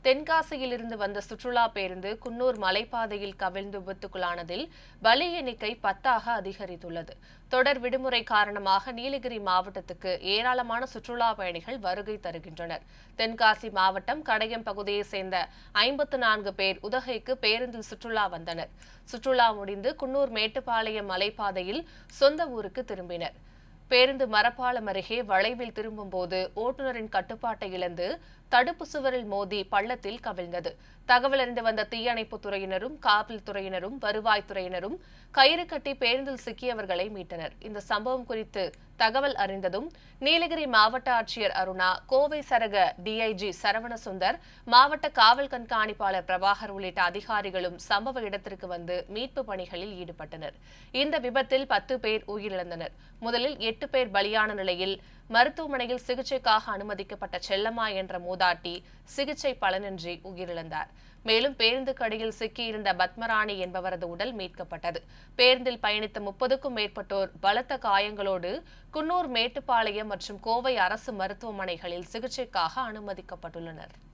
தென்காசியிலிருந்து வந்த சுற்றுலா பேருந்து குன்னூர் மலைப்பாதையில் கவிழ்ந்து விபத்துக்குள்ளானதில் பலி எண்ணிக்கை பத்தாக அதிகரித்துள்ளது தொடர் விடுமுறை காரணமாக நீலகிரி மாவட்டத்துக்கு ஏராளமான சுற்றுலா பயணிகள் வருகை தருகின்றனர் தென்காசி மாவட்டம் கடையம் பகுதியைச் சேர்ந்த ஐம்பத்து நான்கு பேர் உதகைக்கு பேருந்தில் சுற்றுலா வந்தனர் சுற்றுலா முடிந்து குன்னூர் மேட்டுப்பாளையம் மலைப்பாதையில் சொந்த ஊருக்கு திரும்பினர் பேருந்து மரப்பாலம் அருகே வளைவில் திரும்பும்போது ஓட்டுநரின் கட்டுப்பாட்டை இழந்து தடுப்பு சுவரில் மோதி பள்ளத்தில் கவிழ்ந்தது தகவல் அறிந்து வந்த தீயணைப்புத் துறையினரும் காவல்துறையினரும் வருவாய்த்துறையினரும் கயிறு கட்டி பேருந்தில் சிக்கியவர்களை மீட்டனர் இந்த சம்பவம் குறித்து தகவல் அறிந்ததும் நீலகிரி மாவட்ட ஆட்சியர் அருணா கோவை சரக டிஐஜி சரவணசுந்தர் மாவட்ட காவல் கண்காணிப்பாளர் பிரபாகர் உள்ளிட்ட அதிகாரிகளும் சம்பவ இடத்திற்கு வந்து மீட்பு பணிகளில் ஈடுபட்டனர் இந்த விபத்தில் பத்து பேர் உயிரிழந்தனர் முதலில் எட்டு பேர் பலியான நிலையில் மருத்துவமனையில் சிகிச்சைக்காக அனுமதிக்கப்பட்ட செல்லம்மா என்ற மூதாட்டி சிகிச்சை பலனின்றி உயிரிழந்தார் மேலும் பேருந்துக்கு அடியில் சிக்கியிருந்த பத்மராணி என்பவரது உடல் மீட்கப்பட்டது பேருந்தில் பயணித்த முப்பதுக்கும் மேற்பட்டோர் பலத்த காயங்களோடு குன்னூர் மேட்டுப்பாளையம் மற்றும் கோவை அரசு மருத்துவமனைகளில் சிகிச்சைக்காக அனுமதிக்கப்பட்டுள்ளனர்